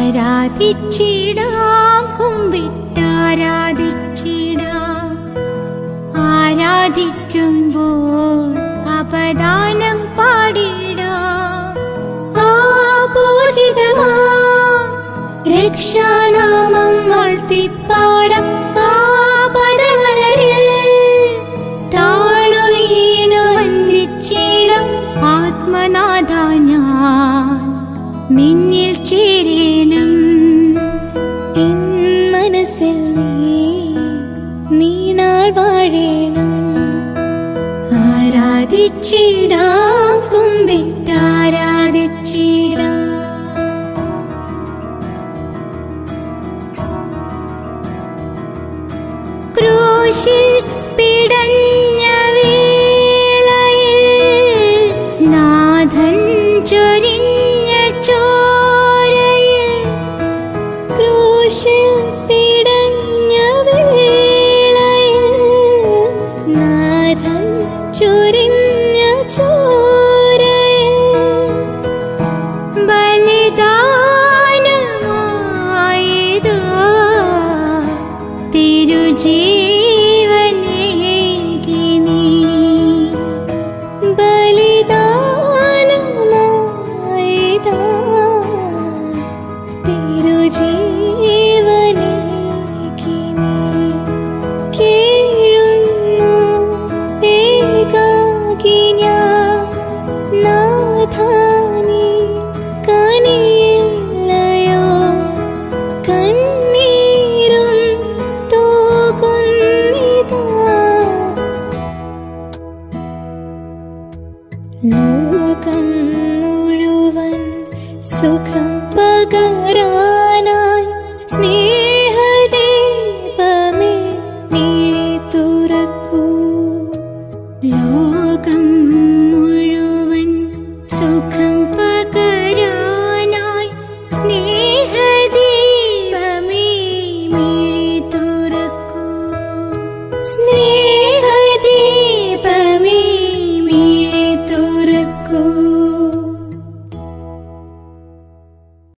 ആരാധിച്ചിടാം കുമ്പിട്ടാരാധിച്ചിടാം ആരാധിക്കുമ്പോൾ അപദാനം പാടിടാം ആ പൂജിതമാ രക്ഷാനാമം വാഴ്ത്തിപ്പാടം ആ പദമലരിൽ താണു വീണു വന്ദിച്ചിടം ആത്മനാഥ ഞാൻ നിന്നിൽ ചേരണം എൻ മനസ്സിൽ നീ നീണാൾ വാഴേണം ആരാധിച്ചിടാം കുമ്പിട്ടാരാധിച്ചിടാം ക്രൂശിൽ പിടഞ്ഞ വേളയിൽ നാഥൻ ചൊരിഞ്ഞ ചോരയിൽ ക്രൂശിൽ പിടഞ്ഞ വേളയിൽ നാഥൻ ചൊരിഞ്ഞ ചോരയിൽ ബലിദാനമായതോ തിരുജീവനേകി നീ ബലിദാനമായിതാ തിരുജീവനേകി നീ കീഴുന്നു ഏകാകി ഞാൻ നാഥാ നീ കനിയില്ലയോ കണ്ണീരും തൂകുന്നിതാ ലോകം മുഴുവൻ സുഖം പകരാനായി സ്നേഹദീപമേ നീഴി തുറക്കൂ ലോകം മുഴുവൻ സുഖം പകരാനായി സ്നേഹദീപമേ മിഴി തുറക്കൂ സ്നേഹ